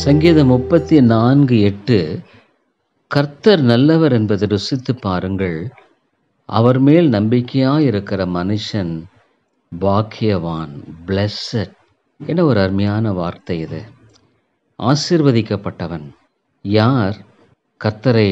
சங்கீதம் முப்பத்தி நான்கு எட்டு கர்த்தர் நல்லவர் என்பதை ருசித்து பாருங்கள் அவர் மேல் நம்பிக்கையாயிருக்கிற மனுஷன் பாக்கியவான் பிளஸ்ஸட் என ஒரு அருமையான வார்த்தை இது ஆசிர்வதிக்கப்பட்டவன் யார் கர்த்தரை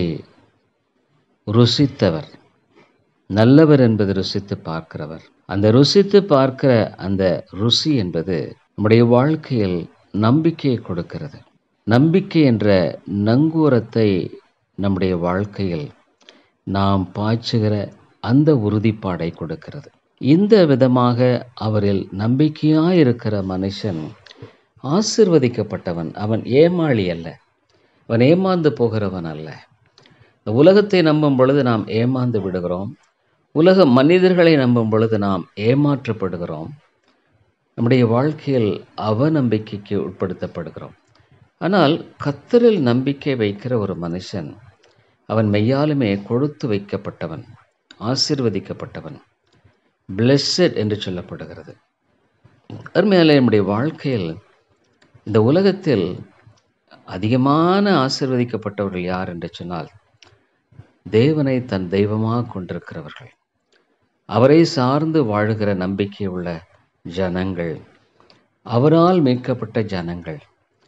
ருசித்தவர் நல்லவர் என்பது ருசித்து பார்க்கிறவர் அந்த ருசித்து பார்க்கிற அந்த ருசி என்பது நம்முடைய வாழ்க்கையில் நம்பிக்கையை கொடுக்கிறது நம்பிக்கை என்ற நங்கூரத்தை நம்முடைய வாழ்க்கையில் நாம் பாய்ச்சுகிற அந்த உறுதிப்பாடை கொடுக்கிறது இந்த விதமாக அவரில் நம்பிக்கையாயிருக்கிற மனுஷன் ஆசிர்வதிக்கப்பட்டவன் அவன் ஏமாளி அல்ல அவன் ஏமாந்து போகிறவன் அல்ல இந்த உலகத்தை நம்பும் பொழுது நாம் ஏமாந்து விடுகிறோம் உலக மனிதர்களை நம்பும் பொழுது நாம் ஏமாற்றப்படுகிறோம் நம்முடைய வாழ்க்கையில் அவநம்பிக்கைக்கு உட்படுத்தப்படுகிறோம் ஆனால் கத்தரில் நம்பிக்கை வைக்கிற ஒரு மனுஷன் அவன் மெய்யாலுமே கொழுத்து வைக்கப்பட்டவன் ஆசிர்வதிக்கப்பட்டவன் பிளெஸ்ஸட் என்று சொல்லப்படுகிறது அருமையாலே நம்முடைய வாழ்க்கையில் இந்த உலகத்தில் அதிகமான ஆசிர்வதிக்கப்பட்டவர்கள் யார் என்று சொன்னால் தேவனை தன் தெய்வமாக கொண்டிருக்கிறவர்கள் அவரை சார்ந்து வாழுகிற நம்பிக்கை உள்ள ஜனங்கள் அவரால் மீட்கப்பட்ட ஜனங்கள்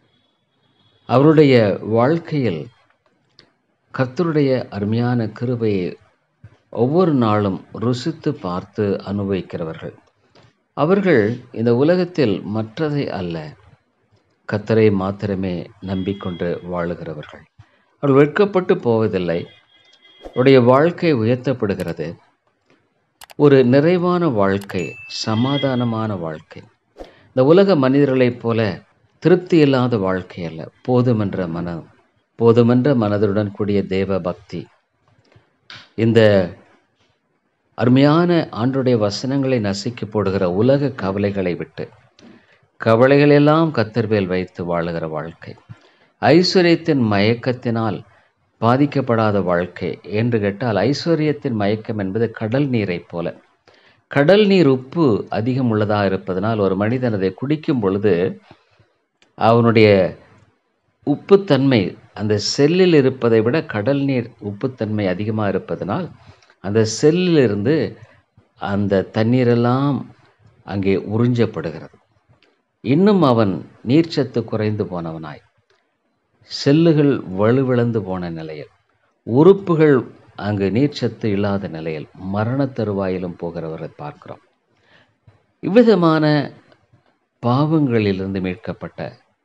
அவருடைய வாழ்க்கையில் கர்த்தருடைய அருமையான கிருபையை ஒவ்வொரு நாளும் ருசித்து பார்த்து அனுபவிக்கிறவர்கள் அவர்கள் இந்த உலகத்தில் மற்றதை அல்ல கத்தரை மாத்திரமே நம்பிக்கொண்டு வாழுகிறவர்கள் அவர்கள் வெட்கப்பட்டு போவதில்லை அவருடைய வாழ்க்கை உயர்த்தப்படுகிறது ஒரு நிறைவான வாழ்க்கை சமாதானமான வாழ்க்கை இந்த உலக மனிதர்களைப் போல திருப்தி இல்லாத வாழ்க்கை அல்ல போதுமென்ற மனம் போதுமென்ற மனதுடன் கூடிய தேவ பக்தி இந்த அருமையான ஆண்டுடைய வசனங்களை நசுக்கி போடுகிற உலக கவலைகளை விட்டு கவலைகளெல்லாம் கத்தர்வேல் வைத்து வாழுகிற வாழ்க்கை ஐஸ்வர்யத்தின் மயக்கத்தினால் பாதிக்கப்படாத வாழ்க்கை என்று கேட்டால் ஐஸ்வர்யத்தின் மயக்கம் என்பது கடல் நீரைப் போல கடல் நீர் உப்பு அதிகம் உள்ளதாக இருப்பதனால் ஒரு மனிதன் அதை குடிக்கும் பொழுது அவனுடைய உப்புத்தன்மை அந்த செல்லில் இருப்பதை விட கடல் நீர் உப்புத்தன்மை அதிகமாக இருப்பதனால் அந்த செல்லிலிருந்து அந்த தண்ணீரெல்லாம் அங்கே உறிஞ்சப்படுகிறது இன்னும் அவன் நீர்ச்சத்து குறைந்து போனவனாய் செல்லுகள் வலுவிழந்து போன நிலையில் உறுப்புகள் அங்கு நீர்ச்சத்து இல்லாத நிலையில் மரண தருவாயிலும் போகிறவரை பார்க்கிறோம் இவ்விதமான பாவங்களிலிருந்து மீட்கப்பட்ட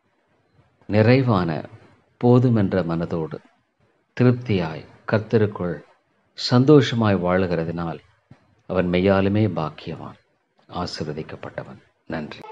நிறைவான போதுமென்ற மனதோடு திருப்தியாய் கர்த்தருக்குள் சந்தோஷமாய் வாழுகிறதினால் அவன் மெய்யாலுமே பாக்கியவான் ஆசிர்வதிக்கப்பட்டவன் நன்றி